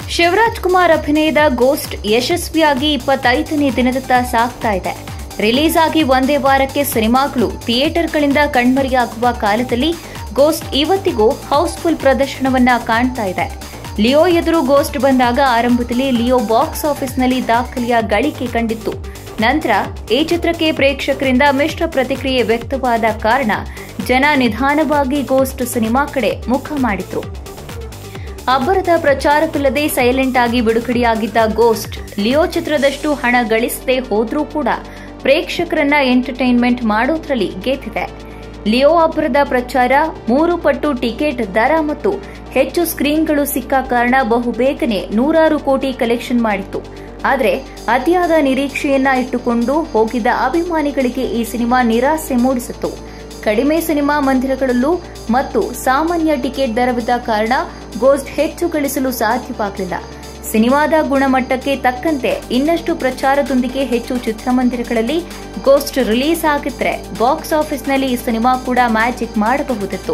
ಶಿವರಾಜ್ ಕುಮಾರ್ ಅಭಿನಯದ ಗೋಸ್ಟ್ ಯಶಸ್ವಿಯಾಗಿ ಇಪ್ಪತ್ತೈದನೇ ದಿನದತ್ತ ಸಾಗ್ತಾ ಇದೆ ರಿಲೀಸ್ ಆಗಿ ಒಂದೇ ವಾರಕ್ಕೆ ಸಿನಿಮಾಗಳು ಥಿಯೇಟರ್ಗಳಿಂದ ಕಣ್ಮರೆಯಾಗುವ ಕಾಲದಲ್ಲಿ ಗೋಸ್ಟ್ ಇವತ್ತಿಗೂ ಹೌಸ್ಫುಲ್ ಪ್ರದರ್ಶನವನ್ನ ಕಾಣ್ತಾ ಇದೆ ಲಿಯೋ ಎದುರು ಗೋಸ್ಟ್ ಬಂದಾಗ ಆರಂಭದಲ್ಲಿ ಲಿಯೋ ಬಾಕ್ಸ್ ಆಫೀಸ್ನಲ್ಲಿ ದಾಖಲೆಯ ಗಳಿಕೆ ಕಂಡಿತ್ತು ನಂತರ ಈ ಚಿತ್ರಕ್ಕೆ ಪ್ರೇಕ್ಷಕರಿಂದ ಮಿಶ್ರ ಪ್ರತಿಕ್ರಿಯೆ ವ್ಯಕ್ತವಾದ ಕಾರಣ ಜನ ನಿಧಾನವಾಗಿ ಗೋಸ್ಟ್ ಸಿನಿಮಾ ಕಡೆ ಮುಖ ಮಾಡಿದ್ರು ಅಬ್ಬರದ ಪ್ರಚಾರವಿಲ್ಲದೆ ಸೈಲೆಂಟ್ ಆಗಿ ಬಿಡುಗಡೆಯಾಗಿದ್ದ ಗೋಸ್ಟ್ ಲಿಯೋ ಚಿತ್ರದಷ್ಟು ಹಣ ಗಳಿಸದೆ ಹೋದ್ರೂ ಕೂಡ ಪ್ರೇಕ್ಷಕರನ್ನ ಎಂಟರ್ಟೈನ್ಮೆಂಟ್ ಮಾಡೋದ್ರಲ್ಲಿ ಗೆದ್ದಿದೆ ಲಿಯೋ ಅಬ್ಬರದ ಪ್ರಚಾರ ಮೂರು ಪಟ್ಟು ಟಿಕೆಟ್ ದರ ಮತ್ತು ಹೆಚ್ಚು ಸ್ಕ್ರೀನ್ಗಳು ಸಿಕ್ಕ ಕಾರಣ ಬಹುಬೇಗನೆ ನೂರಾರು ಕೋಟಿ ಕಲೆಕ್ಷನ್ ಮಾಡಿತ್ತು ಆದರೆ ಅತಿಯಾದ ನಿರೀಕ್ಷೆಯನ್ನ ಇಟ್ಟುಕೊಂಡು ಹೋಗಿದ್ದ ಅಭಿಮಾನಿಗಳಿಗೆ ಈ ಸಿನಿಮಾ ನಿರಾಸೆ ಮೂಡಿಸಿತ್ತು ಕಡಿಮೆ ಸಿನಿಮಾ ಮಂದಿರಗಳಲ್ಲೂ ಮತ್ತು ಸಾಮಾನ್ಯ ಟಿಕೆಟ್ ದರವಿದ್ದ ಕಾರಣ ಗೋಸ್ಟ್ ಹೆಚ್ಚು ಗಳಿಸಲು ಸಾಧ್ಯವಾಗಲಿಲ್ಲ ಸಿನಿಮಾದ ಗುಣಮಟ್ಟಕ್ಕೆ ತಕ್ಕಂತೆ ಇನ್ನಷ್ಟು ಪ್ರಚಾರದೊಂದಿಗೆ ಹೆಚ್ಚು ಚಿತ್ರಮಂದಿರಗಳಲ್ಲಿ ಗೋಸ್ಟ್ ರಿಲೀಸ್ ಆಗಿದ್ರೆ ಬಾಕ್ಸ್ ಆಫೀಸ್ನಲ್ಲಿ ಈ ಸಿನಿಮಾ ಕೂಡ ಮ್ಯಾಜಿಕ್ ಮಾಡಬಹುದಿತ್ತು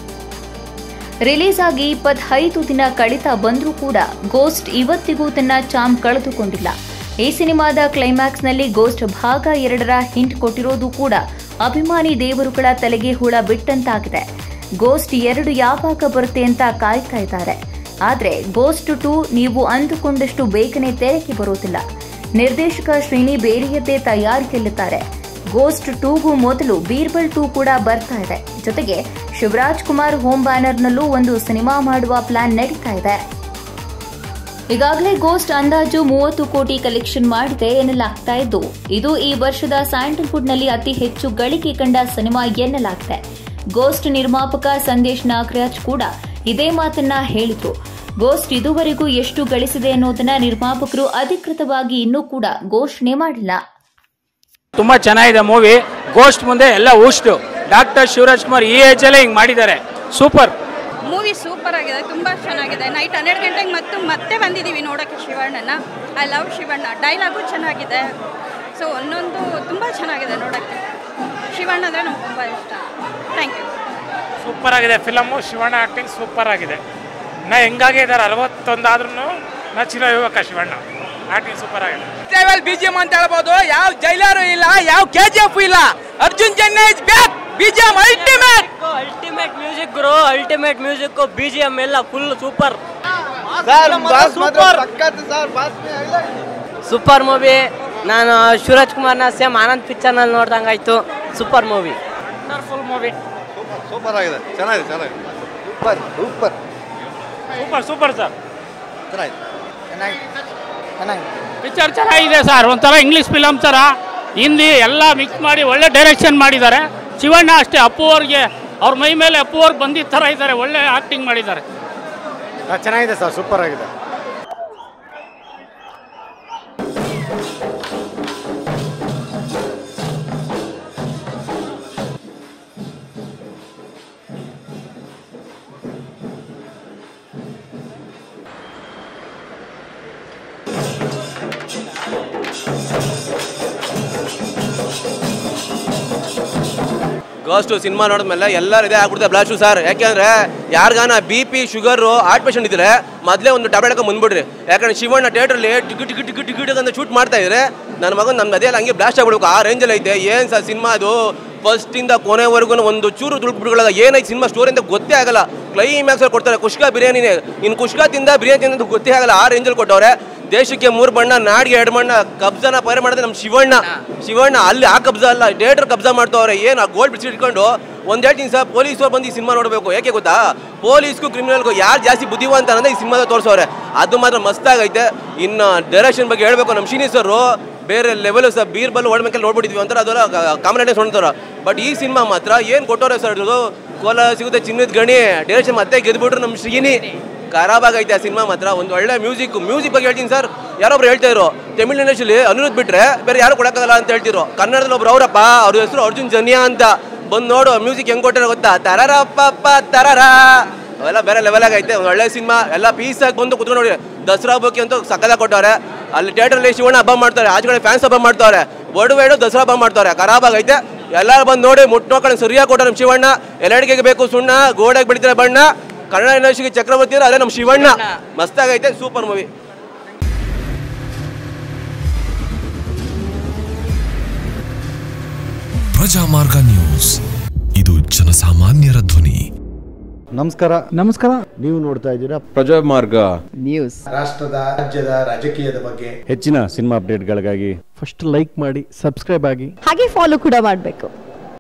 ರಿಲೀಸ್ ಆಗಿ ಇಪ್ಪತ್ತೈದು ದಿನ ಕಡಿತ ಬಂದರೂ ಕೂಡ ಗೋಸ್ಟ್ ಇವತ್ತಿಗೂ ತನ್ನ ಚಾಮ್ ಕಳೆದುಕೊಂಡಿಲ್ಲ ಈ ಸಿನಿಮಾದ ಕ್ಲೈಮ್ಯಾಕ್ಸ್ನಲ್ಲಿ ಗೋಸ್ಟ್ ಭಾಗ ಎರಡರ ಹಿಂಟ್ ಕೊಟ್ಟಿರೋದು ಕೂಡ ಅಭಿಮಾನಿ ದೇವರುಗಳ ತಲೆಗೆ ಹುಳ ಬಿಟ್ಟಂತಾಗಿದೆ ಗೋಸ್ಟ್ ಎರಡು ಯಾವಾಗ ಬರುತ್ತೆ ಅಂತ ಕಾಯ್ತಾ ಇದ್ದಾರೆ ಆದ್ರೆ ಗೋಸ್ಟ್ ಟು ನೀವು ಅಂದುಕೊಂಡಷ್ಟು ಬೇಗನೆ ತೆರೆಗೆ ಬರೋದಿಲ್ಲ ನಿರ್ದೇಶಕ ಶ್ರೀನಿ ಬೇರೆಯದ್ದೇ ತಯಾರಿಯಲ್ಲಿದ್ದಾರೆ ಗೋಸ್ಟ್ ಟೂಗೂ ಮೊದಲು ಬೀರ್ಬಲ್ ಟೂ ಕೂಡ ಬರ್ತಾ ಇದೆ ಜೊತೆಗೆ ಶಿವರಾಜ್ ಕುಮಾರ್ ಹೋಮ್ ಬ್ಯಾನರ್ನಲ್ಲೂ ಒಂದು ಸಿನಿಮಾ ಮಾಡುವ ಪ್ಲಾನ್ ನಡೀತಾ ಇದೆ ಈಗಾಗಲೇ ಗೋಸ್ಟ್ ಅಂದಾಜು ಮೂವತ್ತು ಕೋಟಿ ಕಲೆಕ್ಷನ್ ಮಾಡಿದೆ ಎನ್ನಲಾಗ್ತಾ ಇದ್ದು ಇದು ಈ ವರ್ಷದ ಸ್ಯಾಂಡಲ್ವುಡ್ನಲ್ಲಿ ಅತಿ ಹೆಚ್ಚು ಗಳಿಕೆ ಕಂಡ ಸಿನಿಮಾ ಎನ್ನಲಾಗಿದೆ ಗೋಸ್ಟ್ ನಿರ್ಮಾಪಕ ಸಂದೇಶ್ ನಾಗರಾಜ್ ಕೂಡ ಇದೇ ಮಾತನ್ನ ಹೇಳಿದ್ರು ಗೋಸ್ಟ್ ಇದುವರೆಗೂ ಎಷ್ಟು ಗಳಿಸಿದೆ ಅನ್ನೋದನ್ನ ನಿರ್ಮಾಪಕರು ಅಧಿಕೃತವಾಗಿ ಇನ್ನೂ ಕೂಡ ಘೋಷಣೆ ಮಾಡಿಲ್ಲ ತುಂಬ ಚೆನ್ನಾಗಿದೆ ಮೂವಿ ಗೋಸ್ಟ್ ಮುಂದೆ ಎಲ್ಲ ಊಷ್ಟು ಡಾಕ್ಟರ್ ಶಿವರಾಜ್ ಕುಮಾರ್ ಈ ಏಜಲ್ಲೇ ಹಿಂಗೆ ಮಾಡಿದ್ದಾರೆ ಸೂಪರ್ ಮೂವಿ ಸೂಪರ್ ಆಗಿದೆ ತುಂಬ ಚೆನ್ನಾಗಿದೆ ನೈಟ್ ಹನ್ನೆರಡು ಗಂಟೆಗೆ ಮತ್ತು ಮತ್ತೆ ಬಂದಿದ್ದೀವಿ ನೋಡೋಕ್ಕೆ ಶಿವಣ್ಣನ ಐ ಲವ್ ಶಿವಣ್ಣ ಡೈಲಾಗು ಚೆನ್ನಾಗಿದೆ ಸೊ ಒಂದೊಂದು ತುಂಬ ಚೆನ್ನಾಗಿದೆ ನೋಡೋಕ್ಕೆ ಶಿವಣ್ಣ ಅಂದರೆ ನಮ್ಗೆ ತುಂಬ ಇಷ್ಟ ಥ್ಯಾಂಕ್ ಯು ಸೂಪರ್ ಆಗಿದೆ ಫಿಲಮು ಶಿವಣ್ಣ ಆ್ಯಕ್ಟಿಂಗ್ ಸೂಪರ್ ಆಗಿದೆ ನಾ ಹೆಂಗಾಗೆ ಇದ್ದಾರೆ ಅರವತ್ತೊಂದಾದ್ರೂ ನಾ ಚಿರ ಯುವಕ ಶಿವಣ್ಣ ಆ್ಯಕ್ಟಿಂಗ್ ಸೂಪರ್ ಆಗಿದೆ ಲೆವೆಲ್ ಬಿಜಿಎಂ ಅಂತ ಹೇಳ್ಬೋದು ಯಾವ ಜೈಲರು ಇಲ್ಲ ಯಾವ ಕೆ ಜಿ ಎಫ್ ಇಲ್ಲ Arjun Janya is back BGM ultimate ultimate music ಗುರು ultimate music B G M ಎಲ್ಲ ಫುಲ್ ಸೂಪರ್ ಸೂಪರ್ ಮೂವಿ ನಾನು ಶಿವರಾಜ್ ಕುಮಾರ್ನ ಸೇಮ್ ಆನಂದ್ ಪಿಕ್ಚರ್ನಲ್ಲಿ ನೋಡ್ದಂಗಾಯ್ತು super movie full movie super ಆಗಿದೆ ಚೆನ್ನಾಗಿದೆ ಚೆನ್ನಾಗಿದೆ super super super super sir ಚೆನ್ನಾಗಿದೆ ಪಿಕ್ಚರ್ ಚೆನ್ನಾಗಿದೆ ಸರ್ ಒಂಥರ ಇಂಗ್ಲೀಷ್ ಫಿಲಮ್ ಥರ ಹಿಂದಿ ಎಲ್ಲ ಮಿಕ್ಸ್ ಮಾಡಿ ಒಳ್ಳೆ ಡೈರೆಕ್ಷನ್ ಮಾಡಿದ್ದಾರೆ ಶಿವಣ್ಣ ಅಷ್ಟೇ ಅಪ್ಪು ಅವ್ರಿಗೆ ಅವ್ರ ಮೈ ಮೇಲೆ ಅಪ್ಪು ಅವ್ರು ಬಂದಿದ್ದ ಥರ ಇದ್ದಾರೆ ಒಳ್ಳೆ ಆ್ಯಕ್ಟಿಂಗ್ ಮಾಡಿದ್ದಾರೆ ಚೆನ್ನಾಗಿದೆ ಸರ್ ಸೂಪರ್ ಆಗಿದೆ ಗೋಸ್ಟು ಸಿನಿಮಾ ನೋಡಿದ್ಮೇಲೆ ಎಲ್ಲರೂ ಇದೇ ಆಗ್ಬಿಡುತ್ತೆ ಬ್ಲಾಸ್ಟು ಸರ್ ಯಾಕೆಂದ್ರೆ ಯಾರಿಗಾನ B P sugar heart patient ಇದ್ರೆ ಮೊದಲೇ ಒಂದು ಟ್ಯಾಬ್ಲೆಟ್ ಹಾಕೊಂಡು ಬಂದ್ಬಿಡ್ರಿ ಯಾಕಂದ್ರೆ ಶಿವಣ್ಣ ಥಿಯೇಟ್ರಲ್ಲಿ ಟಿಕೆಟ್ ಟಿಕೆಟ್ ಟಿಕೆಟ್ ಟಿಕೆಟ್ ಅಂತ ಶೂಟ್ ಮಾಡ್ತಾ ಇದ್ರೆ ನನ್ನ ಮಗನ ನಮ್ಮ ಅದೇ ಹಂಗೆ ಬ್ಲಾಸ್ಟ್ ಆಗ್ಬಿಡ್ಬೇಕು ಆ ರೇಂಜಲ್ಲಿ ಐತೆ ಏನು ಸರ್ ಸಿನಿಮಾ ಅದು ಫಸ್ಟಿಂದ ಕೊನೆವರೆಗೂ ಒಂದು ಚೂರು ತುಳುಕ್ಬಿಡ್ಕೊಳ್ಳೋದು ಏನೈತೆ ಸಿನಿಮಾ ಸ್ಟೋರಿ ಅಂತ ಗೊತ್ತೇ ಆಗಲ್ಲ ಕ್ಲೈಮ್ಯಾಕ್ಸಲ್ಲಿ ಕೊಡ್ತಾರೆ ಕುಷ್ಕಾ ಬಿರಿಯಾನಿನೇ ಇನ್ನು ಕುಷ್ಕಾ ತಿಂದ ಬಿರಿಯಾನಿ ತಿಂದ ಗೊತ್ತೇ ಆಗಲ್ಲ ಆ ರೇಂಜಲ್ಲಿ ಕೊಟ್ಟವ್ರೆ ದೇಶಕ್ಕೆ ಮೂರು ಬಣ್ಣ ನಾಡಿಗೆ ಎರಡು ಬಣ್ಣ ಕಬ್ಜಾನ ಪೈರ ಮಾಡಿದ್ರೆ ನಮ್ಮ ಶಿವಣ್ಣ ಶಿವಣ್ಣ ಅಲ್ಲಿ ಆ ಕಬ್ಜಾ ಅಲ್ಲ ಥಿಯೇಟರ್ ಕಬ್ಜಾ ಮಾಡ್ತವ್ರೆ ಏನು ಆ ಗೋಲ್ಡ್ ಬಿಡಿಸಿ ಇಟ್ಕೊಂಡು ಒಂದು ಹೇಳ್ತೀನಿ ಸರ್ ಪೊಲೀಸರು ಬಂದು ಈ ಸಿನಿಮಾ ನೋಡಬೇಕು ಯಾಕೆ ಗೊತ್ತಾ ಪೊಲೀಸ್ಗೂ ಕ್ರಿಮಿನಲ್ಗೂ ಯಾರು ಜಾಸ್ತಿ ಬುದ್ಧಿವಂತ ಅನ್ನೋದೇ ಈ ಸಿನಿಮಾದ ತೋರಿಸೋರೆ ಅದು ಮಾತ್ರ ಮಸ್ತಾಗೈತೆ ಇನ್ನು ಡೈರೆಕ್ಷನ್ ಬಗ್ಗೆ ಹೇಳಬೇಕು ನಮ್ಮ ಶಿನಿ ಸರು ಬೇರೆ ಲೆವೆಲ್ ಸರ್ ಬೀರ್ಬಲ್ ಓಡ್ಮೇಕಲ್ಲಿ ನೋಡ್ಬಿಟ್ಟಿದ್ವಿ ಅಂತಾರೆ ಅದೆಲ್ಲ ಕಾಮನೇಟೇ ನೋಡ್ತಾರ ಬಟ್ ಈ ಸಿನಿಮಾ ಮಾತ್ರ ಏನು ಕೊಟ್ಟವ್ರೆ ಸರ್ ಇದು ಕೋಲ ಸಿಗುತ್ತೆ ಚಿನ್ನದ ಗಣಿ ಡೈರೆಕ್ಷನ್ ಮತ್ತೆ ಗೆದ್ಬಿಟ್ರು ನಮ್ಮ ಶ್ರೀನಿ ಖರಾಬಾಗೈತೆ ಆ ಸಿನಿಮಾ ಮಾತ್ರ ಒಂದು ಒಳ್ಳೆ ಮ್ಯೂಸಿಕ್ ಮ್ಯೂಸಿಕ್ ಬಗ್ಗೆ ಹೇಳ್ತೀನಿ ಸರ್ ಯಾರೊಬ್ರು ಹೇಳ್ತಾ ಇರೋ ತಮಿಳ್ ಇಂಡಸ್ಟ್ರಿಲಿ ಅನಿರುದ್ ಬಿಟ್ರೆ ಬೇರೆ ಯಾರು ಕೊಡಕ್ಕಾಗಲ್ಲ ಅಂತ ಹೇಳ್ತಿರೋ ಕನ್ನಡದಲ್ಲಿ ಒಬ್ರು ಅವರಪ್ಪ ಅವ್ರ ಹೆಸರು ಅರ್ಜುನ್ ಜನ್ಯಾ ಅಂತ ಬಂದು ನೋಡು ಮ್ಯೂಸಿಕ್ ಹೆಂಗ್ ಕೊಟ್ಟಿರೋ ಗೊತ್ತಾ ತರರಪ್ಪ ತರರ ಅವೆಲ್ಲ ಬೇರೆ ಲೆವೆಲ್ ಆಗೈತೆ ಒಂದು ಒಳ್ಳೆ ಸಿನಿಮಾ ಎಲ್ಲ ಪೀಸ್ ಆಗಿ ಬಂದು ಕುತ್ಕೊಂಡು ನೋಡಿ ದಸರಾ ಹಬ್ಬಕ್ಕೆ ಅಂತೂ ಸಕ್ಕದಾಗ ಕೊಟ್ಟವ್ರೆ ಅಲ್ಲಿ ಥಿಯೇಟರ್ಲಿ ಶಿವಣ್ಣ ಹಬ್ಬ ಮಾಡ್ತಾರೆ ಆಚೆ ಕಡೆ ಫ್ಯಾನ್ಸ್ ಹಬ್ಬ ಮಾಡ್ತಾರೆ ಒಡವೇಡು ದಸರಾ ಹಬ್ಬ ಮಾಡ್ತಾರೆ ಖರಾಬ್ ಆಗೈತೆ ಎಲ್ಲರೂ ಬಂದು ನೋಡಿ ಮುಟ್ಟೋಕೊಂಡು ಸರಿಯಾಗಿ ಕೊಟ್ಟಾರೆ ನಮ್ಮ ಶಿವಣ್ಣ ಎಲ್ಲಡಿಗೆಗೆ ಬೇಕು ಸುಣ್ಣ ಗೋಡೆಗೆ ಬೆಳಿತಾರೆ ಬಣ್ಣ ಕನ್ನಡ ಇಂಡಸ್ಟ್ರಿಗೆ ಚಕ್ರವರ್ತಿ ಅಂದ್ರೆ ಅದೇ ನಮ್ಮ ಶಿವಣ್ಣ ಮಸ್ತಾಗೈತೆ ಸೂಪರ್ ಮೂವಿ ಪ್ರಜಾಮಾರ್ಗ ನ್ಯೂಸ್ ಇದು ಜನಸಾಮಾನ್ಯರ ಧ್ವನಿ ನಮಸ್ಕಾರ ನಮಸ್ಕಾರ ನೀವು ನೋಡ್ತಾ ಇದ್ದೀರಾ ಪ್ರಜಾಮಾರ್ಗ ನ್ಯೂಸ್ ರಾಷ್ಟ್ರದ ರಾಜ್ಯದ ರಾಜಕೀಯದ ಬಗ್ಗೆ ಹೆಚ್ಚಿನ ಸಿನಿಮಾ ಅಪ್ಡೇಟ್ಗಳಿಗಾಗಿ ಫಸ್ಟ್ ಲೈಕ್ ಮಾಡಿ ಸಬ್ಸ್ಕ್ರೈಬ್ ಆಗಿ ಹಾಗೆ ಫಾಲೋ ಕೂಡ ಮಾಡಬೇಕು